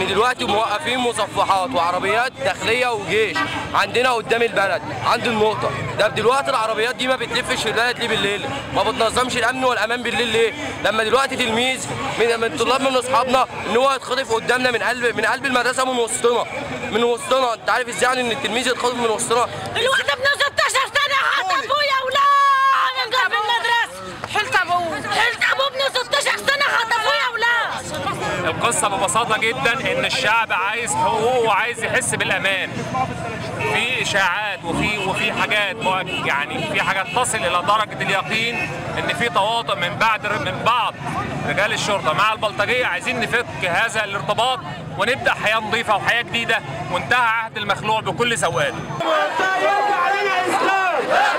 دلوقتي موقفين مصفحات وعربيات داخليه وجيش عندنا قدام البلد عند النقطه ده دلوقتي العربيات دي ما بتلفش في البلد ليه بالليل ما بتنظمش الامن والامان بالليل ليه لما دلوقتي تلميذ من من طلاب من اصحابنا ان هو يتخطف قدامنا من قلب من قلب المدرسه من وسطنا من وسطنا انت عارف ازاي يعني ان التلميذ يتخطف من وسطنا الواد ابن 16 سنة حط ابويا ولا من قلب المدرسة حلت ابوه حلت ابوه ابن 16 سنة حط ابويا ولا القصة ببساطة جدا إن الشعب عايز حقوقه وعايز يحس بالأمان. في إشاعات وفي وفي حاجات مؤك- يعني في حاجات تصل إلى درجة اليقين إن في تواطؤ من بعد من بعض رجال الشرطة مع البلطجية عايزين نفك هذا الارتباط ونبدأ حياة نظيفة وحياة جديدة وانتهى عهد المخلوع بكل سواده. يرجع لنا اسلام